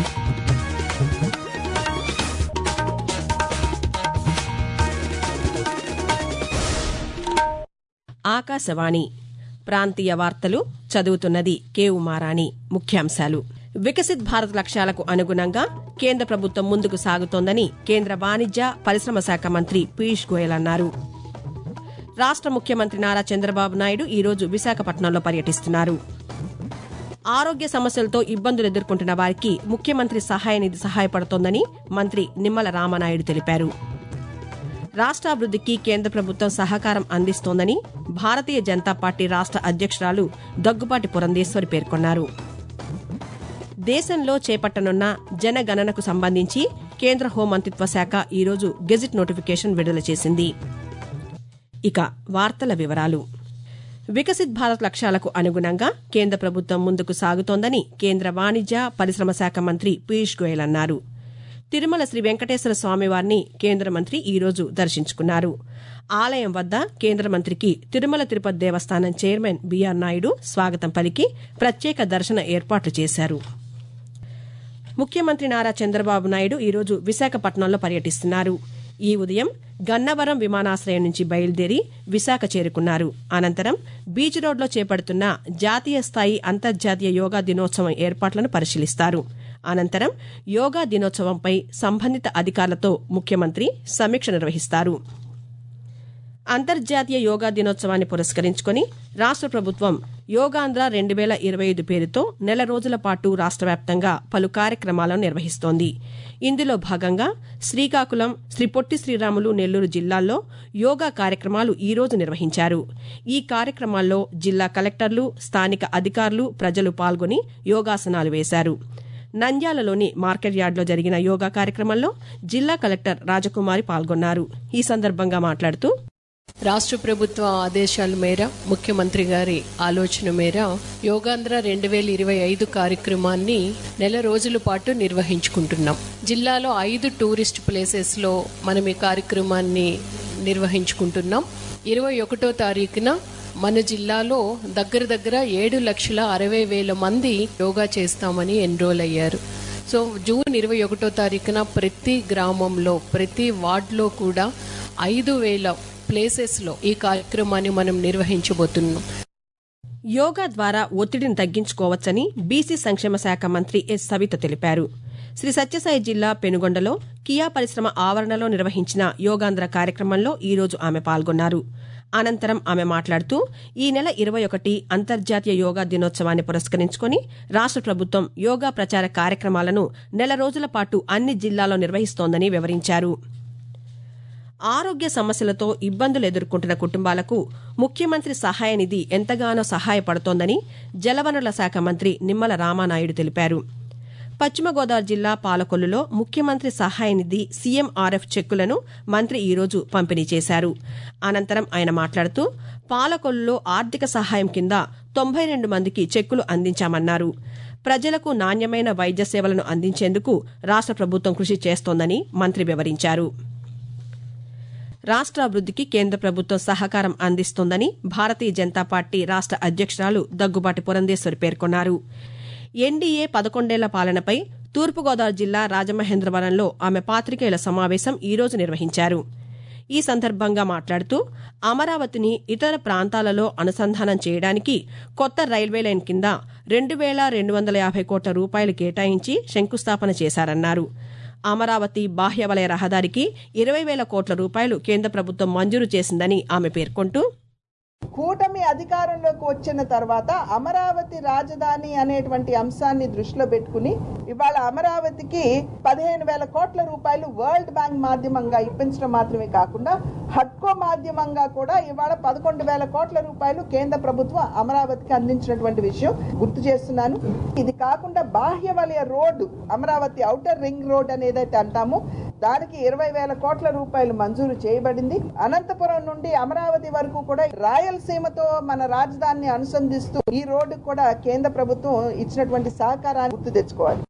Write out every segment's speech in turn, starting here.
ఆకాశవాణి ప్రాంతీయ వార్తలు చదువుతున్నది కే ఉమారాణి ముఖ్యాంశాలు వికసిత్ భారత్ లక్ష్యాలకు అనుగుణంగా కేంద్ర ప్రభుత్వం ముందుకు సాగుతోందని కేంద్ర వాణిజ్య పరిశ్రమ శాఖ మంత్రి పీయూష్ గోయల్ అన్నారు రాష్ట ముఖ్యమంత్రి నారా చంద్రబాబు నాయుడు ఈరోజు విశాఖపట్నంలో పర్యటిస్తున్నారు ఆరోగ్య సమస్యలతో ఇబ్బందులు ఎదుర్కొంటున్న వారికి ముఖ్యమంత్రి సహాయ నిధి సహాయపడుతోందని మంత్రి నిమ్మల రామనాయుడు తెలిపారు రాష్ట్రాభివృద్దికి కేంద్ర ప్రభుత్వం సహకారం అందిస్తోందని భారతీయ జనతా పార్టీ రాష్ట అధ్యక్షురాలు దగ్గుబాటి పురంధేశ్వరి పేర్కొన్నారు దేశంలో చేపట్టనున్న జనగణనకు సంబంధించి కేంద్ర హోంమంత్రిత్వ శాఖ ఈరోజు గెజిట్ నోటిఫికేషన్ విడుదల చేసింది ఇక వార్తల వివరాలు వికసిత్ భారత్ లక్ష్యాలకు అనుగుణంగా కేంద్ర ప్రభుత్వం ముందుకు సాగుతోందని కేంద్ర వాణిజ్య పరిశ్రమ శాఖ మంత్రి పీయూష్ గోయల్ అన్నారు తిరుమల శ్రీ వెంకటేశ్వర స్వామివారిని కేంద్ర మంత్రి ఈరోజు దర్శించుకున్నారు ఆలయం వద్ద కేంద్ర మంత్రికి తిరుమల తిరుపతి దేవస్థానం చైర్మన్ బీఆర్ నాయుడు స్వాగతం పలికి ప్రత్యేక దర్శన ఏర్పాట్లు చేశారు ముఖ్యమంత్రి నారా చంద్రబాబు నాయుడు ఈరోజు విశాఖపట్నంలో పర్యటిస్తున్నారు ఈ ఉదయం గన్నవరం విమానాశ్రయం నుంచి బయలుదేరి విశాఖ చేరుకున్నారు అనంతరం బీచ్ రోడ్లో చేపడుతున్న జాతీయ స్థాయి అంతర్జాతీయ యోగా దినోత్సవం ఏర్పాట్లను పరిశీలిస్తారు అనంతరం యోగా దినోత్సవంపై సంబంధిత అధికారులతో ముఖ్యమంత్రి సమీక్ష నిర్వహిస్తారు అంతర్జాతీయ యోగా దినోత్సవాన్ని పురస్కరించుకుని రాష్ట ప్రభుత్వం యోగాంధ్ర రెండు వేల ఇరవై ఐదు పేరుతో నెల రోజుల పాటు రాష్ట వ్యాప్తంగా పలు కార్యక్రమాలను నిర్వహిస్తోంది ఇందులో భాగంగా శ్రీకాకుళం శ్రీ పొట్టి శ్రీరాములు నెల్లూరు జిల్లాల్లో యోగా కార్యక్రమాలు ఈ రోజు నిర్వహించారు ఈ కార్యక్రమాల్లో జిల్లా కలెక్టర్లు స్థానిక అధికారులు ప్రజలు పాల్గొని యోగాసనాలు వేశారు నంద్యాలలోని మార్కెట్ యార్డ్లో జరిగిన యోగా కార్యక్రమంలో జిల్లా కలెక్టర్ రాజకుమారి పాల్గొన్నారు ఈ సందర్భంగా మాట్లాడుతూ రాష్ట్ర ప్రభుత్వ ఆదేశాల మేర ముఖ్యమంత్రి గారి ఆలోచన మేర యోగాంధ్ర రెండు వేల ఇరవై ఐదు కార్యక్రమాన్ని నెల రోజుల పాటు నిర్వహించుకుంటున్నాం జిల్లాలో ఐదు టూరిస్ట్ ప్లేసెస్లో మనం ఈ కార్యక్రమాన్ని నిర్వహించుకుంటున్నాం ఇరవై ఒకటో తారీఖున మన జిల్లాలో దగ్గర దగ్గర ఏడు లక్షల అరవై వేల మంది యోగా చేస్తామని ఎన్రోల్ అయ్యారు సో జూన్ ఇరవై ఒకటో తారీఖున ప్రతి గ్రామంలో ప్రతి వార్డులో కూడా ఐదు వేల ప్లేసెస్లో ఈ కార్యక్రమాన్ని మనం నిర్వహించబోతున్నాం యోగా ద్వారా ఒత్తిడిని తగ్గించుకోవచ్చని బీసీ సంక్షేమ శాఖ మంత్రి ఎస్ సవిత తెలిపారు శ్రీ సత్యసాయి జిల్లా పెనుగొండలో కియా పరిశ్రమ ఆవరణలో నిర్వహించిన యోగాంధ్ర కార్యక్రమంలో ఈ రోజు ఆమె పాల్గొన్నారు అనంతరం ఆమె మాట్లాడుతూ ఈ నెల ఇరవై ఒకటి అంతర్జాతీయ యోగా దినోత్సవాన్ని పురస్కరించుకుని రాష్ట ప్రభుత్వం యోగా ప్రచార కార్యక్రమాలను నెల రోజుల పాటు అన్ని జిల్లాల్లో నిర్వహిస్తోందని వివరించారు ఆరోగ్య సమస్యలతో ఇబ్బందులు ఎదుర్కొంటున్న కుటుంబాలకు ముఖ్యమంత్రి సహాయ నిధి ఎంతగానో సహాయపడుతోందని జలవనరుల శాఖ మంత్రి నిమ్మల రామానాయుడు తెలిపారు పశ్చిమ గోదావరి జిల్లా పాలకొల్లులో ముఖ్యమంత్రి సహాయ నిధి సీఎంఆర్ఎఫ్ చెక్కులను మంత్రి ఈరోజు పంపిణీ చేశారు అనంతరం ఆయన మాట్లాడుతూ పాలకొల్లులో ఆర్థిక సహాయం కింద తొంభై రెండు మందికి చెక్కులు అందించామన్నారు ప్రజలకు నాణ్యమైన వైద్య సేవలను అందించేందుకు రాష్ట ప్రభుత్వం కృషి చేస్తోందని మంత్రి వివరించారు రాష్ట్రాభివృద్దికి కేంద్ర ప్రభుత్వం సహకారం అందిస్తోందని భారతీయ జనతా పార్టీ రాష్ట అధ్యక్షురాలు దగ్గుబాటి పురంధేశ్వరి పేర్కొన్నారు ఎన్డీఏ పదకొండేళ్ల పాలనపై తూర్పుగోదావరి జిల్లా రాజమహేంద్రవరంలో ఆమె పాతికేయుల సమావేశం ఈ రోజు నిర్వహించారు ఈ సందర్భంగా మాట్లాడుతూ అమరావతిని ఇతర ప్రాంతాలలో అనుసంధానం చేయడానికి కొత్త రైల్వే లైన్ కింద రెండు వేల రెండు వందల యాభై కోట్ల రూపాయలు కేటాయించి శంకుస్థాపన చేశారన్నారు అమరావతి బాహ్య వలయ రహదారికి ఇరవై వేల కోట్ల రూపాయలు కేంద్ర ప్రభుత్వం మంజూరు చేసిందని ఆమె పేర్కొంటూ కూటమి అధికారంలోకి వచ్చిన తర్వాత అమరావతి రాజధాని అనేటువంటి అంశాన్ని దృష్టిలో పెట్టుకుని ఇవాళ అమరావతికి పదిహేను వేల కోట్ల రూపాయలు వరల్డ్ బ్యాంక్ మాధ్యమంగా ఇప్పించడం మాత్రమే కాకుండా హడ్కో మాధ్యమంగా కూడా ఇవాళ పదకొండు వేల కోట్ల రూపాయలు కేంద్ర ప్రభుత్వం అమరావతికి అందించినటువంటి విషయం గుర్తు చేస్తున్నాను ఇది కాకుండా బాహ్య వలయ road Amaravati outer ring road అనేదైతే అంటామో దానికి ఇరవై వేల కోట్ల రూపాయలు మంజూరు చేయబడింది అనంతపురం నుండి అమరావతి వరకు కూడా రాయలసీమతో మన రాజధానిని అనుసంధిస్తూ ఈ రోడ్డు కూడా కేంద్ర ప్రభుత్వం ఇచ్చినటువంటి సహకారాన్ని గుర్తు తెచ్చుకోవాలి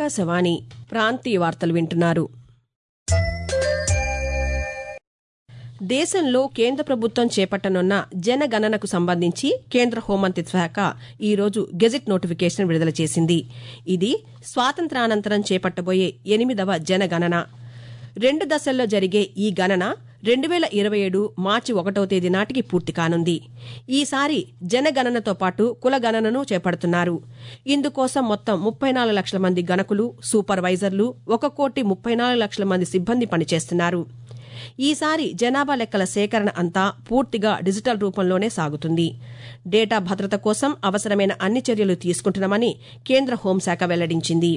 ఆకాశవాణి ప్రాంతీయ వార్తలు వింటున్నారు దేశంలో కేంద్ర ప్రభుత్వం చేపట్టనున్న జనగణనకు సంబంధించి కేంద్ర హోంమంత్రిత్వ శాఖ ఈరోజు గెజిట్ నోటిఫికేషన్ విడుదల చేసింది ఇది స్వాతంత్రానంతరం చేపట్టబోయే ఎనిమిదవ జనగణన రెండు దశల్లో జరిగే ఈ గణన రెండు వేల ఇరవై ఏడు మార్చి ఒకటవ తేదీ నాటికి పూర్తి కానుంది ఈసారి జనగణనతో పాటు కుల గణనను చేపడుతున్నారు ఇందుకోసం మొత్తం ముప్పై నాలుగు లక్షల మంది గణకులు సూపర్వైజర్లు ఒక కోటి ముప్పై నాలుగు లక్షల మంది సిబ్బంది పనిచేస్తున్నారు ఈసారి జనాభా లెక్కల సేకరణ అంతా పూర్తిగా డిజిటల్ రూపంలోనే సాగుతుంది డేటా భద్రత కోసం అవసరమైన అన్ని చర్యలు తీసుకుంటున్నామని కేంద్ర హోంశాఖ వెల్లడించింది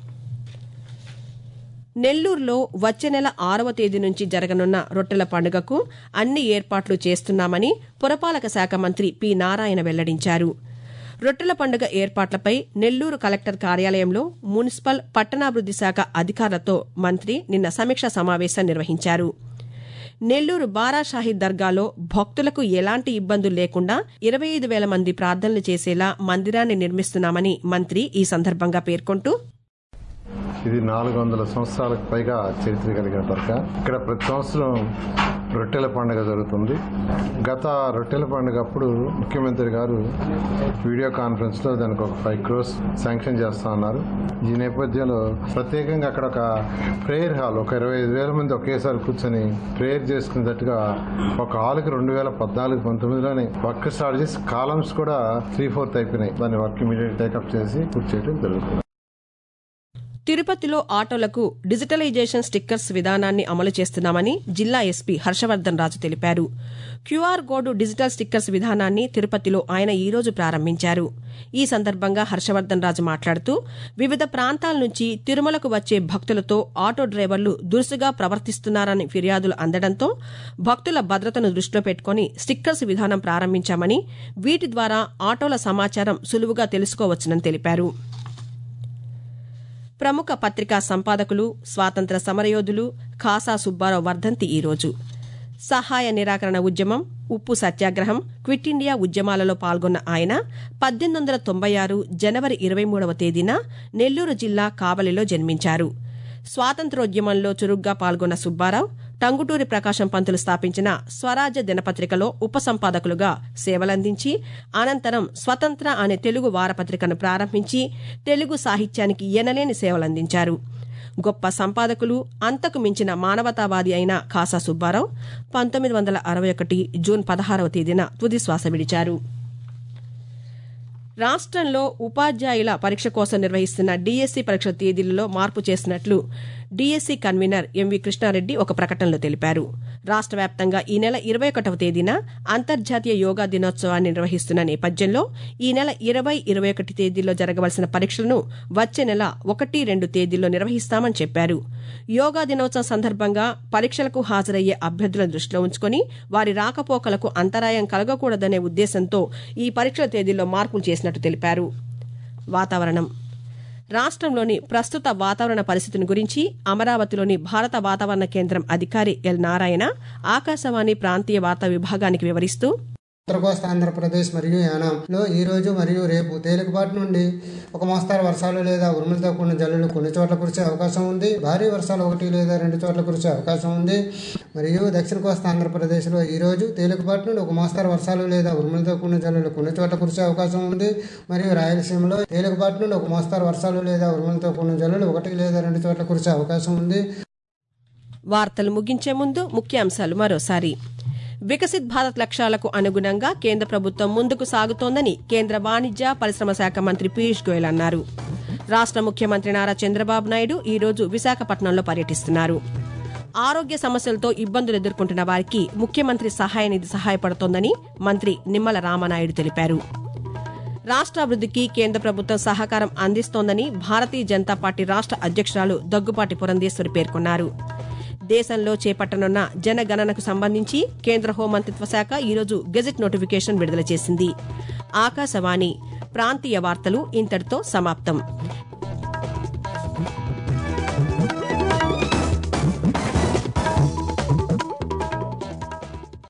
నెల్లూరులో వచ్చే నెల ఆరవ తేదీ నుంచి జరగనున్న రొట్టెల పండుగకు అన్ని ఏర్పాట్లు చేస్తున్నామని పురపాలక శాఖ మంత్రి పి నారాయణ వెల్లడించారు రొట్టెల పండుగ ఏర్పాట్లపై నెల్లూరు కలెక్టర్ కార్యాలయంలో మున్సిపల్ పట్టణాభివృద్ది శాఖ అధికారులతో మంత్రి నిన్న సమీక్షా సమావేశం నిర్వహించారు నెల్లూరు బారా షాహీద్ దర్గాలో భక్తులకు ఎలాంటి ఇబ్బందులు లేకుండా ఇరవై ఐదు వేల మంది ప్రార్థనలు చేసేలా మందిరాన్ని నిర్మిస్తున్నామని మంత్రి ఈ సందర్భంగా పేర్కొంటూ ఇది నాలుగు వందల సంవత్సరాలకు పైగా చరిత్ర కలిగిన దర్గా ఇక్కడ ప్రతి సంవత్సరం రొట్టెల పండుగ జరుగుతుంది గత రొట్టెల పండుగ అప్పుడు ముఖ్యమంత్రి గారు వీడియో కాన్ఫరెన్స్ లో దానికి ఒక ఫైవ్ క్రోస్ శాంక్షన్ చేస్తా ఉన్నారు ఈ నేపథ్యంలో ప్రత్యేకంగా అక్కడ ఒక ప్రేయర్ హాల్ ఒక ఇరవై ఐదు వేల మంది ఒకేసారి కూర్చొని ప్రేయర్ చేసుకునేటట్టుగా ఒక హాల్కి రెండు వేల పద్నాలుగు పంతొమ్మిదిలోనే వర్క్ స్టార్ట్ చేసి కాలమ్స్ కూడా త్రీ ఫోర్త్ అయిపోయినాయి దాన్ని వర్క్ ఇమీడియట్ టేకప్ చేసి పూర్తి చేయడం జరుగుతుంది తిరుపతిలో ఆటోలకు డిజిటలైజేషన్ స్టిక్కర్స్ విధానాన్ని అమలు చేస్తున్నామని జిల్లా ఎస్పీ హర్షవర్దన్ రాజు తెలిపారు క్యూఆర్ కోడ్ డిజిటల్ స్టిక్కర్స్ విధానాన్ని తిరుపతిలో ఆయన ఈ రోజు ప్రారంభించారు ఈ సందర్భంగా హర్షవర్దన్ రాజు మాట్లాడుతూ వివిధ ప్రాంతాల నుంచి తిరుమలకు వచ్చే భక్తులతో ఆటో డ్రైవర్లు దురుసుగా ప్రవర్తిస్తున్నారని ఫిర్యాదులు అందడంతో భక్తుల భద్రతను దృష్టిలో పెట్టుకుని స్టిక్కర్స్ విధానం ప్రారంభించామని వీటి ద్వారా ఆటోల సమాచారం సులువుగా తెలుసుకోవచ్చునని తెలిపారు ప్రముఖ పత్రికా సంపాదకులు స్వాతంత్ర సమరయోధులు ఖాసా సుబ్బారావు వర్ధంతి ఈరోజు సహాయ నిరాకరణ ఉద్యమం ఉప్పు సత్యాగ్రహం క్విట్ ఇండియా ఉద్యమాలలో పాల్గొన్న ఆయన పద్దెనిమిది వందల తొంభై ఆరు జనవరి ఇరవై మూడవ తేదీన నెల్లూరు జిల్లా కావలిలో జన్మించారు స్వాతంత్రోద్యమంలో చురుగ్గా పాల్గొన్న సుబ్బారావు టంగుటూరి ప్రకాశం పంతులు స్థాపించిన స్వరాజ్య దినపత్రికలో ఉపసంపాదకులుగా సేవలందించి అనంతరం స్వతంత్ర అనే తెలుగు వారపత్రికను ప్రారంభించి తెలుగు సాహిత్యానికి ఎనలేని సేవలందించారు గొప్ప సంపాదకులు అంతకు మించిన మానవతావాది అయిన ఖాసా సుబ్బారావు పంతొమ్మిది వందల అరవై ఒకటి జూన్ పదహారవ తేదీన తుది శ్వాస విడిచారు రాష్ట్రంలో ఉపాధ్యాయుల పరీక్ష కోసం నిర్వహిస్తున్న డీఎస్సీ పరీక్ష తేదీలలో మార్పు చేసినట్లు డీఎస్సీ కన్వీనర్ ఎంవి కృష్ణారెడ్డి ఒక ప్రకటనలో తెలిపారు రాష్ట్ర వ్యాప్తంగా ఈ నెల ఇరవై ఒకటవ తేదీన అంతర్జాతీయ యోగా దినోత్సవాన్ని నిర్వహిస్తున్న నేపథ్యంలో ఈ నెల ఇరవై ఇరవై ఒకటి తేదీల్లో జరగవలసిన పరీక్షలను వచ్చే నెల ఒకటి రెండు తేదీల్లో నిర్వహిస్తామని చెప్పారు యోగా దినోత్సవం సందర్భంగా పరీక్షలకు హాజరయ్యే అభ్యర్థులను దృష్టిలో ఉంచుకుని వారి రాకపోకలకు అంతరాయం కలగకూడదనే ఉద్దేశంతో ఈ పరీక్షల తేదీల్లో మార్పులు చేసినట్టు తెలిపారు వాతావరణం రాష్ట్రంలోని ప్రస్తుత వాతావరణ పరిస్థితిని గురించి అమరావతిలోని భారత వాతావరణ కేంద్రం అధికారి ఎల్ నారాయణ ఆకాశవాణి ప్రాంతీయ వార్తా విభాగానికి వివరిస్తూ ఉత్తర కోస్తా ఆంధ్రప్రదేశ్ మరియు యానాంలో ఈ రోజు మరియు రేపు తేలికపాటి నుండి ఒక మోస్తారు వర్షాలు లేదా ఉరుములతో కూడిన జల్లులు కొన్ని చోట్ల కురిసే అవకాశం ఉంది భారీ వర్షాలు ఒకటి లేదా రెండు చోట్ల కురిసే అవకాశం ఉంది మరియు దక్షిణ కోస్తా ఆంధ్రప్రదేశ్లో ఈ రోజు తేలికపాటి నుండి ఒక మోస్తారు వర్షాలు లేదా ఉరుములతో కూడిన జల్లులు కొన్ని చోట్ల కురిసే అవకాశం ఉంది మరియు రాయలసీమలో తేలికపాటి నుండి ఒక మోస్తారు వర్షాలు లేదా ఉరుములతో కూడిన జల్లులు ఒకటి లేదా రెండు చోట్ల కురిసే అవకాశం ఉంది వార్తలు ముగించే ముందు ముఖ్యాంశాలు మరోసారి వికసిత్ భారత్ లక్ష్యాలకు అనుగుణంగా కేంద్ర ప్రభుత్వం ముందుకు సాగుతోందని కేంద్ర వాణిజ్య పరిశ్రమ శాఖ మంత్రి పీయూష్ గోయల్ అన్నారు రాష్ట ముఖ్యమంత్రి నారా చంద్రబాబు నాయుడు ఈ రోజు విశాఖపట్నంలో పర్యటిస్తున్నారు ఆరోగ్య సమస్యలతో ఇబ్బందులు ఎదుర్కొంటున్న వారికి ముఖ్యమంత్రి సహాయ నిధి సహాయపడుతోందని మంత్రి నిమ్మల రామనాయుడు తెలిపారు రాష్ట్రాభివృద్దికి కేంద్ర ప్రభుత్వం సహకారం అందిస్తోందని భారతీయ జనతా పార్టీ రాష్ట్ర అధ్యక్షురాలు దగ్గుపాటి పురంధేశ్వరి పేర్కొన్నారు దేశంలో చేపట్టనున్న జనగణనకు సంబంధించి కేంద్ర హోంమంత్రిత్వ శాఖ ఈరోజు గెజెట్ నోటిఫికేషన్ విడుదల చేసింది ఆకాశవాణి ప్రాంతీయ వార్తలు ఇంతటితో సమాప్తం